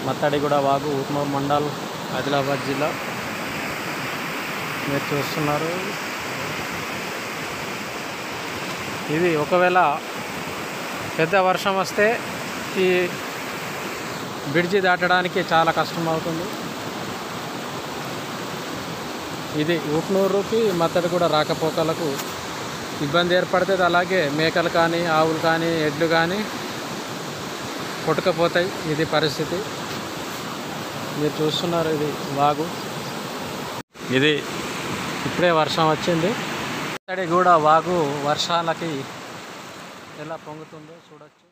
మత్తడిగూడ వాగు ఉప్మూరు మండల్ ఆదిలాబాద్ జిల్లా మీరు చూస్తున్నారు ఇది ఒకవేళ పెద్ద వర్షం వస్తే ఈ బ్రిడ్జి దాటడానికి చాలా కష్టం అవుతుంది ఇది ఉప్నూరుకి మత్తడి కూడా రాకపోకలకు ఇబ్బంది ఏర్పడుతుంది అలాగే మేకలు కానీ ఆవులు కానీ ఎడ్లు కానీ కొట్టుకపోతాయి ఇది పరిస్థితి మీరు చూస్తున్నారు ఇది వాగు ఇది ఇప్పుడే వర్షం వచ్చింది ఇక్కడి కూడా వాగు వర్షాలకి ఎలా పొంగుతుందో చూడొచ్చు